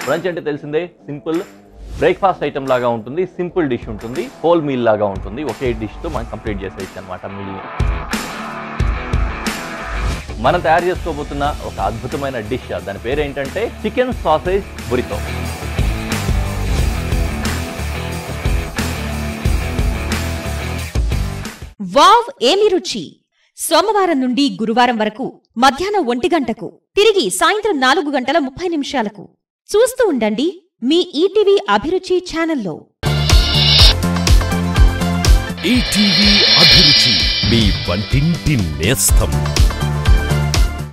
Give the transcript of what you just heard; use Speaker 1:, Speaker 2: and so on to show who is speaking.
Speaker 1: branch అంటే తెలిసిందే simple breakfast item లాగా ఉంటుంది సింపుల్ డిష్ ఉంటుంది హోల్ మీల్ లాగా ఉంటుంది ఒకే డిష్తో మనం కంప్లీట్ చేసేయచ్చు అనమాట మీల్ని మనం తయారు చేసుకోబోతున్న ఒక అద్భుతమైన డిష్ దాని పేరు ఏంటంటే చికెన్ సాసేజ్ బురితో
Speaker 2: వావ్ ఏమి రుచి సోమవారం నుండి గురువారం వరకు మధ్యాహ్నం ఒంటి గంటకు తిరిగి సాయంత్రం నాలుగు గంటల ముప్పై నిమిషాలకు చూస్తూ ఉండండి మీ ఈటీవీ అభిరుచి ఛానల్లో
Speaker 3: ఈటీవీ అభిరుచి మీ వంటింటి నేస్తం